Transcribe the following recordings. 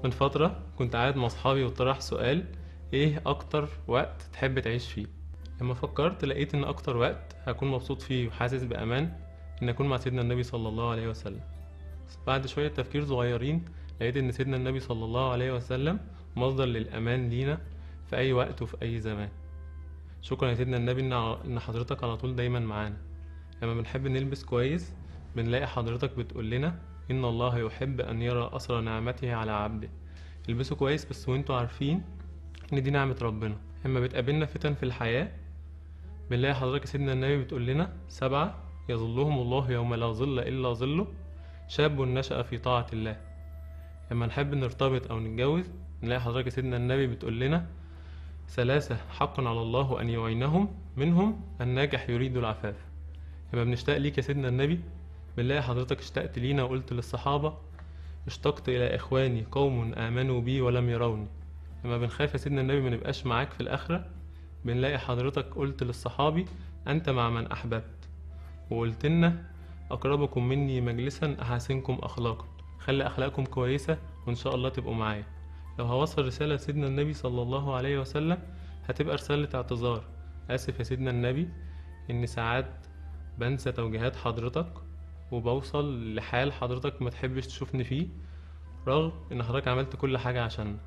من فترة كنت قاعد مع أصحابي وطرح سؤال إيه أكتر وقت تحب تعيش فيه؟ لما فكرت لقيت إن أكتر وقت هكون مبسوط فيه وحاسس بأمان إن أكون مع سيدنا النبي صلى الله عليه وسلم بس بعد شوية تفكير صغيرين لقيت إن سيدنا النبي صلى الله عليه وسلم مصدر للأمان لينا في أي وقت وفي أي زمان شكرا يا سيدنا النبي إن إن حضرتك على طول دايما معانا لما بنحب نلبس كويس بنلاقي حضرتك بتقول لنا إن الله يحب أن يرى أثر نعمته على عبده البسوا كويس بس وانتوا عارفين إن دي نعمة ربنا لما بتقابلنا فتن في الحياة بنلاقي حضرتك يا سيدنا النبي بتقول لنا سبعة يظلهم الله يوم لا ظل إلا ظله شاب نشأ في طاعة الله لما نحب نرتبط أو نتجوز نلاقي حضرتك يا سيدنا النبي بتقول لنا ثلاثة حق على الله أن يعينهم منهم الناجح يريد العفاف لما بنشتاق ليك يا سيدنا النبي بنلاقي حضرتك اشتقت لينا وقلت للصحابة اشتقت إلى إخواني قوم آمنوا بي ولم يروني لما بنخاف يا سيدنا النبي منبقاش معاك في الآخرة بنلاقي حضرتك قلت للصحابي أنت مع من أحببت وقلت لنا أقربكم مني مجلسا أحسنكم أخلاقا خلي أخلاقكم كويسة وإن شاء الله تبقوا معايا لو هوصل رسالة لسيدنا النبي صلى الله عليه وسلم هتبقى رسالة اعتذار آسف يا سيدنا النبي إن ساعات بنسى توجيهات حضرتك وبوصل لحال حضرتك ما تحبش تشوفني فيه رغم إن حضرتك عملت كل حاجة عشان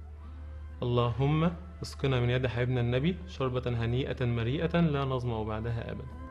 اللهم اسقنا من يد حبيبنا النبي شربة هنيئة مريئة لا نظمأ بعدها أبدا